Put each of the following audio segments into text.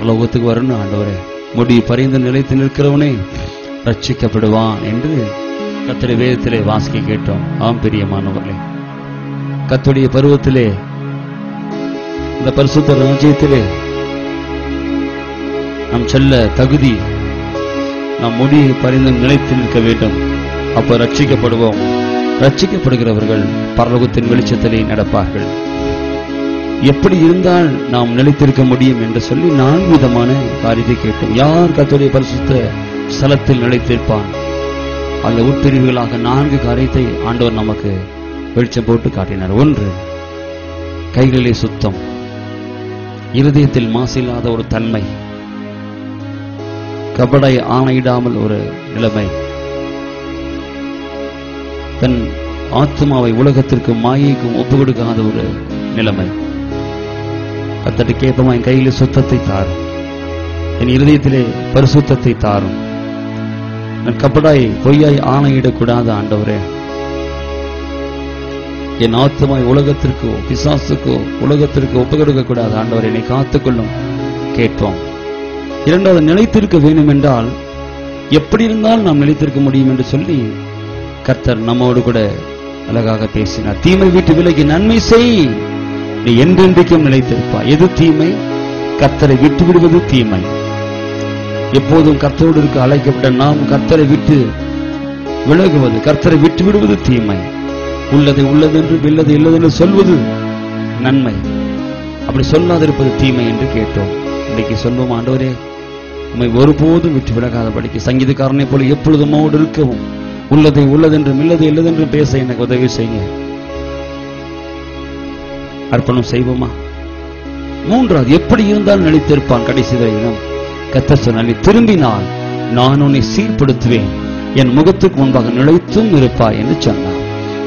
பரலோகத்துக்கு வரணும் ஆண்டவரே முடி பறிந்து நிலைத்து நிற்கிறவனே ரட்சிக்கப்படுவான் என்று கத்திரை வேதத்திலே வாசிக்க கேட்டோம் ஆம் பிரியமானவர்களே கத்துடைய பருவத்திலே இந்த பரிசுத்த ராஜ்யத்திலே நாம் செல்ல தகுதி நாம் முடி பறிந்து நிலைத்து நிற்க வேண்டும் அப்ப ரட்சிக்கப்படுவோம் ரட்சிக்கப்படுகிறவர்கள் பரலோகத்தின் வெளிச்சத்திலே நடப்பார்கள் எப்படி இருந்தால் நாம் நிலைத்திருக்க முடியும் என்று சொல்லி நான்கு விதமான காரியத்தை கேட்டோம் யார் கத்துடைய பரிசுத்த ஸ்தலத்தில் நிலைத்திருப்பான் அந்த உட்பிரிவுகளாக நான்கு காரியத்தை ஆண்டவர் நமக்கு வெளிச்சம் போட்டு காட்டினார் ஒன்று கைகளிலே சுத்தம் இருதயத்தில் மாசில்லாத ஒரு தன்மை கபடை ஆணையிடாமல் ஒரு நிலைமை தன் ஆத்மாவை உலகத்திற்கு மாயைக்கும் ஒப்பு கொடுக்காத ஒரு நிலைமை கத்தட்டு கேட்பமா என் கையிலே சுத்தத்தை தாரும் என் இருதயத்திலே பரிசுத்தத்தை தாரும் நான் கபடாய் பொய்யாய் ஆணையிடக்கூடாது ஆண்டவரே என் ஆத்மாய் உலகத்திற்கோ பிசாசுக்கோ உலகத்திற்கு ஒப்பு கொடுக்க கூடாது ஆண்டவர் என்னை காத்துக்கொள்ளும் கேட்போம் இரண்டாவது நிலைத்திருக்க வேண்டும் என்றால் எப்படி இருந்தால் நாம் நிலைத்திருக்க முடியும் என்று சொல்லி கர்த்தர் நம்மோடு கூட அழகாக பேசினார் தீமை விட்டு விலகி நன்மை செய் நீ என்றென்றைக்கும் நிலைத்திருப்பாய் எது தீமை கர்த்தரை விட்டு விடுவது தீமை எப்போதும் கர்த்தரோடு இருக்க அழைக்கப்பட்ட நாம் கர்த்தரை விட்டு விலகுவது கர்த்தரை விட்டு விடுவது தீமை உள்ளதை உள்ளதென்று இல்லது இல்லதென்று சொல்வது நன்மை அப்படி சொல்லாதிருப்பது தீமை என்று கேட்டோம் இன்னைக்கு சொல்வோம் ஆண்டவரே உம்மை ஒருபோதும் விட்டு விலகாதபடிக்கு சங்கீதக்காரனை போல எப்பொழுதும் மோடு இருக்கவும் உள்ளதை உள்ளதென்றும் இல்லது இல்லதென்றும் பேச எனக்கு உதவி செய்யுங்க அர்ப்பணம் செய்வோமா மூன்றாவது எப்படி இருந்தால் நிலைத்திருப்பான் கடைசி வரையிலும் கத்த சொன்னால் நீ திரும்பினால் நான் உன்னை சீர்படுத்துவேன் என் முகத்துக்கு முன்பாக நிலைத்தும் இருப்பாய் என்று சொன்னார்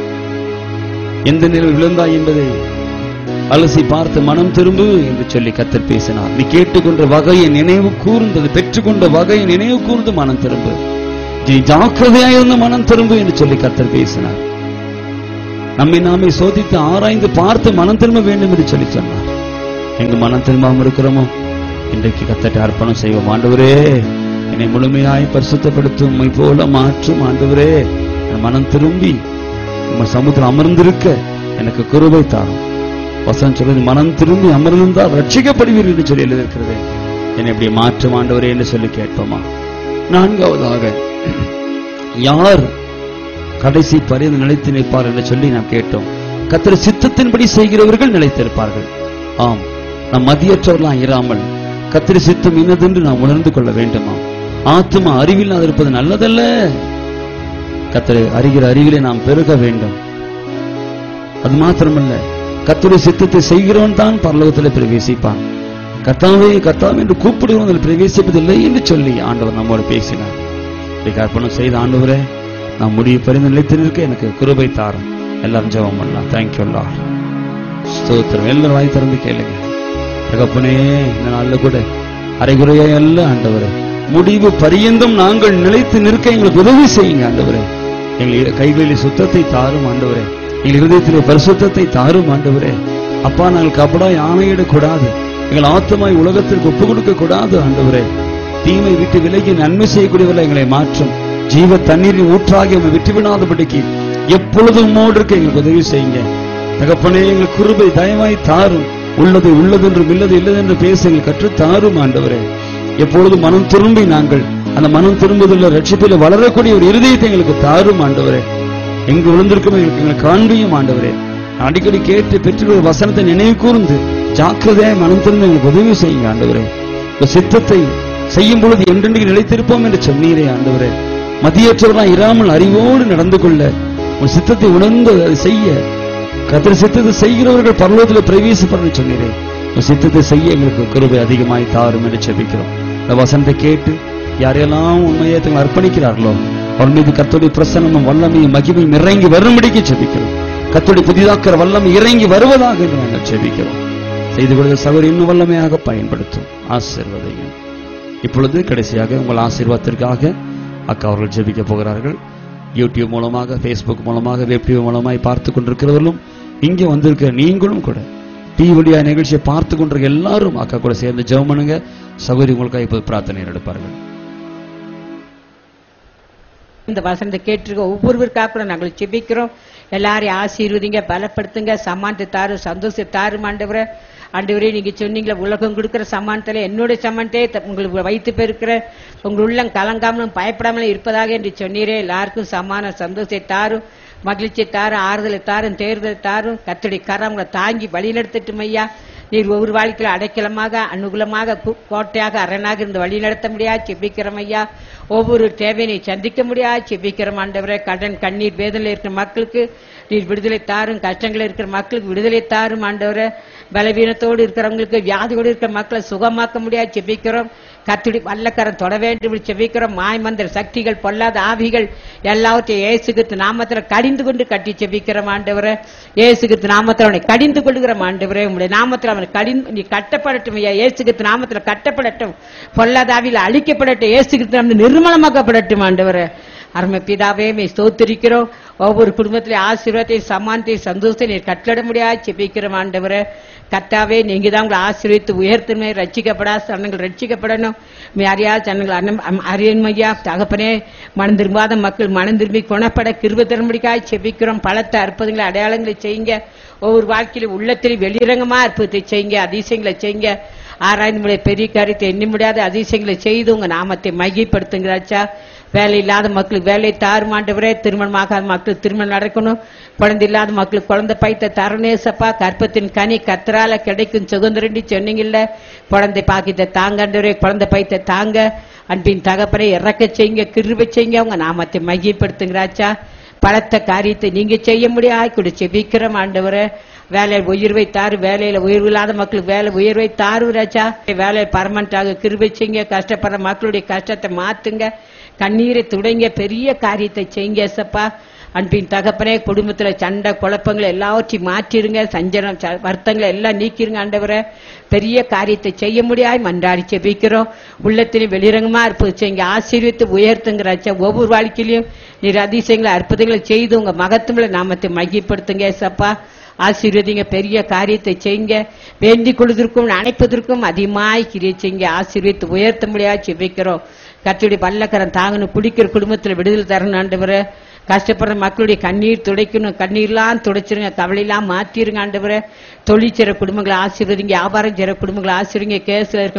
எந்த நிலையில் விழுந்தாய் என்பதை அலசி பார்த்து மனம் திரும்பு என்று சொல்லி கத்தர் பேசினார் நீ கேட்டுக்கொண்ட வகையை நினைவு கூர்ந்தது பெற்றுக்கொண்ட வகையை நினைவு கூர்ந்து மனம் திரும்பு நீ ஜாக்கிரதையாயிருந்து மனம் திரும்பு என்று சொல்லி கத்தர் பேசினார் நம்மை நாமே சோதித்து ஆராய்ந்து பார்த்து மனம் திரும்ப வேண்டும் என்று சொல்லி சொன்னார் எங்க மனம் திரும்பாம இருக்கிறோமோ இன்றைக்கு கத்தட்ட அர்ப்பணம் செய்வோம் ஆண்டவரே என்னை முழுமையாய் பரிசுத்தப்படுத்தும் உம்மை போல மாற்றும் ஆண்டவரே என் மனம் திரும்பி உங்க சமுத்திரம் அமர்ந்திருக்க எனக்கு குருவை தாரும் வசனம் சொல்றது மனம் திரும்பி அமர்ந்திருந்தால் ரட்சிக்கப்படுவீர்கள் என்று சொல்லி எழுதியிருக்கிறது என்னை இப்படி மாற்றும் ஆண்டவரே என்று சொல்லி கேட்போமா நான்காவதாக யார் கடைசி பரிந்து நிலைத்து நிற்பார் என்று சொல்லி நாம் கேட்டோம் கத்திர சித்தத்தின்படி செய்கிறவர்கள் நிலைத்திருப்பார்கள் ஆம் நாம் மதியற்றவர்களாம் இராமல் கத்திரி சித்தம் இன்னதென்று நாம் உணர்ந்து கொள்ள வேண்டுமா ஆத்மா அறிவில் இருப்பது நல்லதல்ல கத்தரை அறிகிற அறிவிலே நாம் பெருக வேண்டும் அது மாத்திரமல்ல கத்துடைய சித்தத்தை செய்கிறவன் தான் பரலோகத்தில் பிரவேசிப்பான் கத்தாவே கத்தாவே என்று கூப்பிடுவதில் பிரவேசிப்பதில்லை என்று சொல்லி ஆண்டவர் நம்மோடு பேசினார் இன்றைக்கு அர்ப்பணம் செய்த ஆண்டவரே நான் முடிவு பரிந்து நிலைத்து நிற்க எனக்கு குருபை தாரும் எல்லாரும் ஜெபம் பண்ணலாம் தேங்க்யூ ஸ்தோத்திரம் எல்லாரும் வாய் திறந்து கேளுங்க தகப்பனே இந்த நாள்ல கூட அரைகுறையா அல்ல ஆண்டவரே முடிவு பரியந்தம் நாங்கள் நிலைத்து நிற்க எங்களுக்கு உதவி செய்யுங்க ஆண்டவரே எங்கள் கைகளில் சுத்தத்தை தாரும் ஆண்டவரே எங்கள் இருதயத்திலே பரிசுத்தத்தை தாரும் ஆண்டவரே அப்பா நாங்கள் கபடாய் ஆணையிடக்கூடாது எங்கள் ஆத்தமாய் உலகத்திற்கு ஒப்பு கொடுக்க கூடாது ஆண்டவரே தீமை விட்டு விலகி நன்மை செய்யக்கூடியவர்கள் எங்களை மாற்றும் ஜீவ தண்ணீரின் ஊற்றாகி உங்களை விட்டுவிடாதபடிக்கு எப்பொழுதும் உம்மோடு இருக்க எங்களுக்கு உதவி செய்யுங்க தகப்பனே எங்கள் குருபை தயவாய் தாரும் உள்ளது உள்ளதென்றும் இல்லது இல்லதென்று பேச எங்கள் கற்று தாரும் ஆண்டவரே எப்பொழுது மனம் திரும்பி நாங்கள் அந்த மனம் திரும்புவதில் ரட்சிப்பில் வளரக்கூடிய ஒரு இருதயத்தை எங்களுக்கு தாரும் ஆண்டவரே எங்கு விழுந்திருக்கும் எங்களுக்கு எங்களை காண்பியும் ஆண்டவரே அடிக்கடி கேட்டு பெற்று வசனத்தை நினைவு கூர்ந்து ஜாக்கிரதையாய் மனம் திரும்ப எங்களுக்கு உதவி செய்யுங்க ஆண்டவரே இந்த சித்தத்தை செய்யும் பொழுது என்றென்றைக்கு நிலைத்திருப்போம் என்று சொன்னீரே ஆண்டவரே மதியற்றவர்களாய் இராமல் அறிவோடு நடந்து கொள்ள உன் சித்தத்தை உணர்ந்து அதை செய்ய கத்திர சித்தத்தை செய்கிறவர்கள் பரலோகத்தில் பிரவேசிப்பன்னு சொன்னீரே உன் சித்தத்தை செய்ய எங்களுக்கு கிருபை அதிகமாய் தாரும் என்று செபிக்கிறோம் இந்த வசனத்தை கேட்டு யாரெல்லாம் உண்மையை தங்களை அர்ப்பணிக்கிறார்களோ அவர் மீது கத்தோடைய பிரசனமும் வல்லமையும் மகிமையும் இறங்கி வரும்படிக்கு செபிக்கிறோம் கத்தோடைய புதிதாக்கிற வல்லமை இறங்கி வருவதாக என்று நாங்கள் செபிக்கிறோம் செய்து கொடுத்த சகோதரி இன்னும் வல்லமையாக பயன்படுத்தும் ஆசீர்வதையும் இப்பொழுது கடைசியாக உங்கள் ஆசீர்வாதத்திற்காக அக்கா அவர்கள் ஜெபிக்க போகிறார்கள் யூடியூப் மூலமாக ஃபேஸ்புக் மூலமாக வெப் டிவி மூலமாய் பார்த்து கொண்டிருக்கிறவர்களும் இங்கே வந்திருக்கிற நீங்களும் கூட டிவி வழியா நிகழ்ச்சியை பார்த்து கொண்டிருக்க எல்லாரும் அக்கா கூட சேர்ந்து ஜெபம் பண்ணுங்க சகோதரி உங்களுக்காக இப்போது பிரார்த்தனை எடுப்பார்கள் இந்த வசனத்தை கேட்டிருக்க ஒவ்வொருவருக்காக கூட நாங்கள் செபிக்கிறோம் எல்லாரையும் ஆசீர்வதிங்க பலப்படுத்துங்க சமானத்தை தாரு சந்தோஷத்தை தாரும் ஆண்டவரே ஆண்டவரே நீங்க சொன்னீங்களே உலகம் கொடுக்கிற சமானத்துல என்னுடைய சமானத்தை த- உங்களுக்கு வைத்து பெருக்கிற உங்கள் உள்ளம் கலங்காமலும் பயப்படாமலும் இருப்பதாக என்று சொன்னீரே எல்லாருக்கும் சமான சந்தோஷத்தை தாரும் மகிழ்ச்சியை தாரும் ஆறுதலை தாரும் தேர்தலை தாரும் கத்தடி கரங்களை தாங்கி வழிநடத்தட்டும் ஐயா நீர் ஒவ்வொரு வாழ்க்கையில அடைக்கலமாக அனுகூலமாக கு- கோட்டையாக அரணாக இருந்து வழி நடத்த முடியாது செபிக்கிறோம் ஐயா ஒவ்வொரு தேவையை சந்திக்க முடியாது செபிக்கிறோம் ஆண்டவரே கடன் கண்ணீர் வேதனையில் இருக்கிற மக்களுக்கு நீர் விடுதலை தாரும் கஷ்டங்கள் இருக்கிற மக்களுக்கு விடுதலை தாரும் ஆண்டவரே பலவீனத்தோடு இருக்கிறவங்களுக்கு வியாதியோடு இருக்கிற மக்களை சுகமாக்க முடியாது செபிக்கிறோம் கத்துடி வல்லக்கரம் தொட வேண்டும் என்று செபிக்கிறோம் மாய்மந்திர சக்திகள் பொல்லாத ஆவிகள் எல்லாவற்றையும் இயேசுகித்து நாமத்துல கடிந்து கொண்டு கட்டி செபிக்கிறோம் ஆண்டவரே இயேசுகித்து நாமத்துல அவனை கடிந்து கொள்கிறோம் ஆண்டவரே உங்களுடைய நாமத்துல அவனை கடிந்து நீ கட்டப்படட்டும் ஐயா இயேசுகித்து நாமத்துல கட்டப்படட்டும் பொல்லாத ஆவியில் அழிக்கப்படட்டும் இயேசுகித்து நாமத்தில் நிர்மலமாக்கப்படட்டும் ஆண்டவரே அருமை பிதாவே மே ஸ்தோத்திரிக்கிறோம் ஒவ்வொரு குடும்பத்திலே ஆசீர்வாதத்தை சமானத்தை சந்தோஷத்தை நீர் கட்டளட முடியாது செபிக்கிறோம் ஆண்டவரே கர்த்தாவே நீங்க தான் உங்களை ஆசீர்வித்து உயர்த்துமே ரட்சிக்கப்படா சனங்கள் ரட்சிக்கப்படணும் மே அறியா சனங்கள் அறியன்மையா தகப்பனே மனம் திரும்பாத மக்கள் மனம் திரும்பி குணப்பட கிருப தரும்படிக்காய் செபிக்கிறோம் பலத்த அற்புதங்களை அடையாளங்களை செய்யுங்க ஒவ்வொரு வாழ்க்கையிலும் உள்ளத்தில் வெளிரங்கமா அற்புதத்தை செய்யுங்க அதிசயங்களை செய்யுங்க ஆராய்ந்து முடியாத பெரிய காரியத்தை எண்ணி முடியாத அதிசயங்களை செய்து உங்க நாமத்தை மையப்படுத்துங்கிறாச்சா வேலை இல்லாத மக்களுக்கு வேலை தாருமாண்டவரே திருமணமாகாத மக்களுக்கு திருமணம் நடக்கணும் குழந்தை இல்லாத மக்களுக்கு குழந்தை பைத்த தரணேசப்பா கற்பத்தின் கனி கத்தரால கிடைக்கும் சுதந்திரண்டி சொன்னீங்கல்ல குழந்தை பாக்கித்த தாங்கண்டவரே குழந்தை பைத்த தாங்க அன்பின் தகப்பனை இறக்க செய்யுங்க கிருபை செய்யுங்க உங்க நாமத்தை மையப்படுத்துங்கிறாச்சா பலத்த காரியத்தை நீங்க செய்ய முடியாது கூட செபிக்கிறோம் ஆண்டவரே வேலையில் உயர்வை தாரு வேலையில உயர்வு இல்லாத மக்களுக்கு வேலை உயர்வை தாரு ராஜா வேலையில் பர்மனண்டாக கிருபை செய்யுங்க கஷ்டப்படுற மக்களுடைய கஷ்டத்தை மாத்துங்க கண்ணீரை துடைங்க பெரிய காரியத்தை செய்யுங்க ஏசப்பா அன்பின் தகப்பனே குடும்பத்துல சண்டை குழப்பங்களை எல்லாவற்றையும் மாற்றிருங்க சஞ்சனம் ச- வருத்தங்களை எல்லாம் நீக்கிருங்க ஆண்டவரே பெரிய காரியத்தை செய்ய முடியாது மன்றாடி செபிக்கிறோம் உள்ளத்திலும் வெளிரங்கமா இருப்பது செய்யுங்க ஆசீர்வித்து உயர்த்துங்கிறாச்சா ஒவ்வொரு வாழ்க்கையிலும் நீர் அதிசயங்களை அற்புதங்களை செய்து உங்க மகத்துவங்களை நாமத்தை மையப்படுத்துங்க ஏசப்பா ஆசீர்வதிங்க பெரிய காரியத்தை செய்யுங்க வேண்டிக் கொள்வதற்கும் அணைப்பதற்கும் அதிகமாய் கிரியை செய்யுங்க ஆசீர்வித்து உயர்த்த முடியாது செபிக்கிறோம் கத்துடைய பல்லக்கரம் தாங்கணும் குடிக்கிற குடும்பத்துல விடுதலை தரணும் ஆண்டவரே கஷ்டப்படுற மக்களுடைய கண்ணீர் துடைக்கணும் கண்ணீர்லாம் துடைச்சிருங்க கவலையெல்லாம் மாத்திருங்க ஆண்டவரே தொழில் செய்ற குடும்பங்களை ஆசீர்வதிங்க வியாபாரம் செய்ற குடும்பங்களை ஆசீர்வதிங்க கேஸ்ல இருக்க